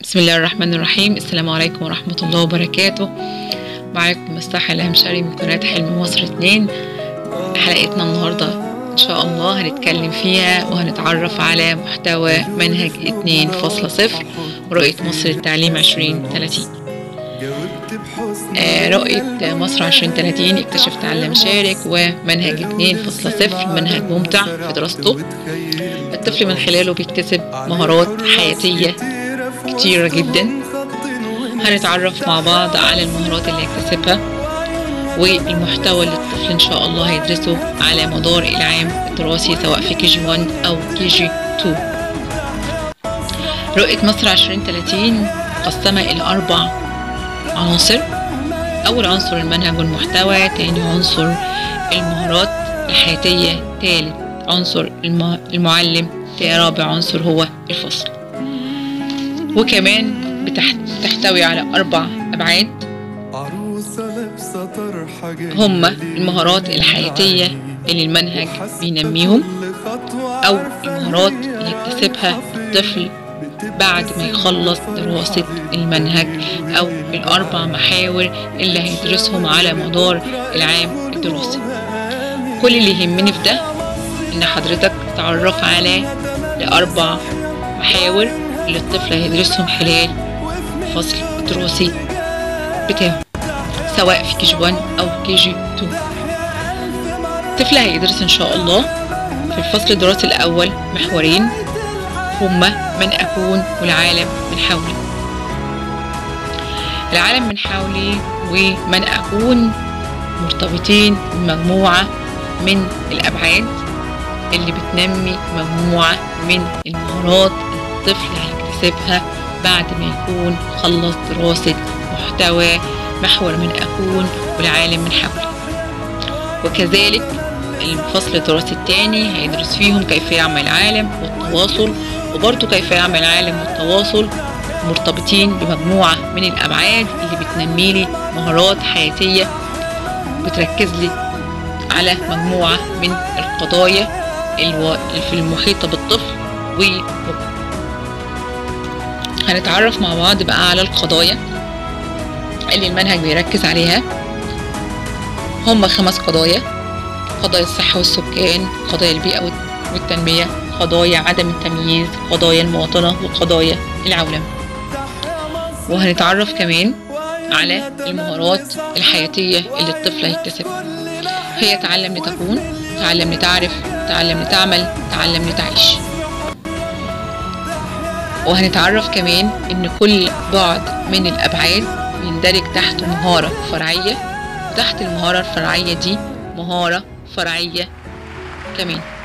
بسم الله الرحمن الرحيم السلام عليكم ورحمة الله وبركاته معاكم مستحى الهمشري من قناة حلم مصر اتنين حلقتنا النهاردة إن شاء الله هنتكلم فيها وهنتعرف على محتوى منهج اتنين فاصلة صفر رؤية مصر التعليم عشرين تلاتين آه، رؤية مصر عشرين تلاتين اكتشف تعلم شارك ومنهج اتنين فاصلة صفر منهج ممتع في دراسته الطفل من خلاله بيكتسب مهارات حياتية كتيرة جدا هنتعرف مع بعض على المهارات اللي هيكتسبها والمحتوى اللي الطفل ان شاء الله هيدرسه على مدار العام الدراسي سواء في كي جي 1 او كي جي 2 رؤية مصر 2030 قسمها إلى أربع عناصر أول عنصر المنهج والمحتوى تاني عنصر المهارات الحياتية تالت عنصر الم- المعلم رابع عنصر هو الفصل وكمان بتحت- بتحتوي على أربع أبعاد هما المهارات الحياتية اللي المنهج بينميهم أو المهارات اللي يكتسبها الطفل بعد ما يخلص دراسة المنهج أو الأربع محاور اللي هيدرسهم على مدار العام الدراسي كل اللي يهمني في ده إن حضرتك تتعرف على الأربع محاور اللي الطفل هيدرسهم خلال الفصل الدراسي بتاعه سواء في كي جي 1 أو كي جي 2 الطفل هيدرس إن شاء الله في الفصل الدراسي الأول محورين هما من أكون والعالم من حولي العالم من حولي ومن أكون مرتبطين بمجموعة من الأبعاد اللي بتنمي مجموعة من المهارات اللي الطفل هيكتسبها بعد ما يكون خلص دراسة محتوى محور من أكون والعالم من حولي وكذلك الفصل الدراسي الثاني هيدرس فيهم كيف يعمل العالم والتواصل وبرضه كيف يعمل العالم والتواصل مرتبطين بمجموعة من الأبعاد اللي بتنمي لي مهارات حياتية بتركز لي على مجموعة من القضايا الو- اللي في المحيطة بالطفل و هنتعرف مع بعض بقى على القضايا اللي المنهج بيركز عليها هم خمس قضايا قضايا الصحة والسكان قضايا البيئة والت- والتنمية قضايا عدم التمييز قضايا المواطنة وقضايا العولمة وهنتعرف كمان على المهارات الحياتية اللي الطفل هيكتسبها هي تعلم لتكون تعلم لتعرف تعلم لتعمل تعلم لتعيش وهنتعرف كمان ان كل بعد من الابعاد بيندرج تحت مهارة فرعية وتحت المهارة الفرعية دي مهارة فرعية كمان